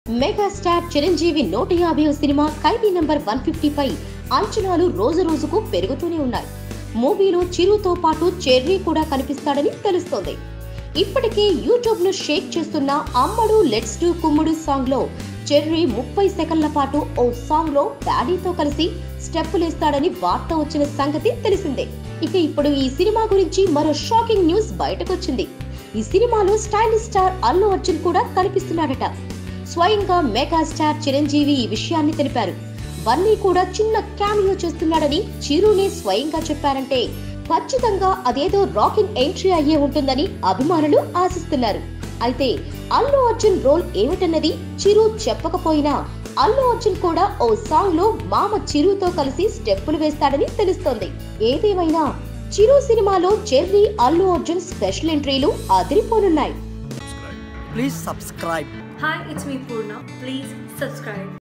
Megastar Chiranjeevi నూట యాభై cinema Khaidi number one ఫిఫ్టీపై అంచనాలు రోజు రోజుకు పెరుగుతూనే ఉన్నాయి మూవీలో చిరుతో పాటు చెర్రీ కూడా కనిపిస్తాడని తెలుస్తోంది ఇప్పటికే యూట్యూబ్ ను షేక్ చేస్తున్న Ammadu let's do Kummudu song లో చెర్రీ ముప్పై సెకండ్ల పాటు ఓ సాంగ్ లో డాడీతో కలిసి స్టెప్పులేస్తాడని వార్త వచ్చిన సంగతి తెలిసిందే ఇక ఇప్పుడు ఈ సినిమా గురించి మరో షాకింగ్ న్యూస్ బయటకొచ్చింది ఈ సినిమాలో స్టైలిష్ స్టార్ అల్లు అర్జున్ కూడా కనిపిస్తున్నాడట స్వయంగా మెగాస్టార్ చిరంజీవి ఈ విషయాన్ని తెలిపారు బన్నీ కూడా చిన్న క్యామియో చేస్తున్నాడని చిరునే స్వయంగా చెప్పారంటే ఖచ్చితంగా అదేదో రాకింగ్ ఎంట్రీ అయ్యే ఉంటుందని అభిమానులు ఆశిస్తున్నారు అయితే అల్లు అర్జున్ రోల్ ఏమిటన్నది చిరు చెప్పకపోయినా అల్లు అర్జున్ కూడా ఓ సాంగ్ లో మామ చిరుతో కలిసి స్టెప్పులు వేస్తాడని తెలుస్తోంది ఏదేమైనా చిరు సినిమాలో చెర్రీ అల్లు అర్జున్ స్పెషల్ ఎంట్రీలు అదిరిపోనున్నాయి Please subscribe. Hi, it's me Purna. Please subscribe.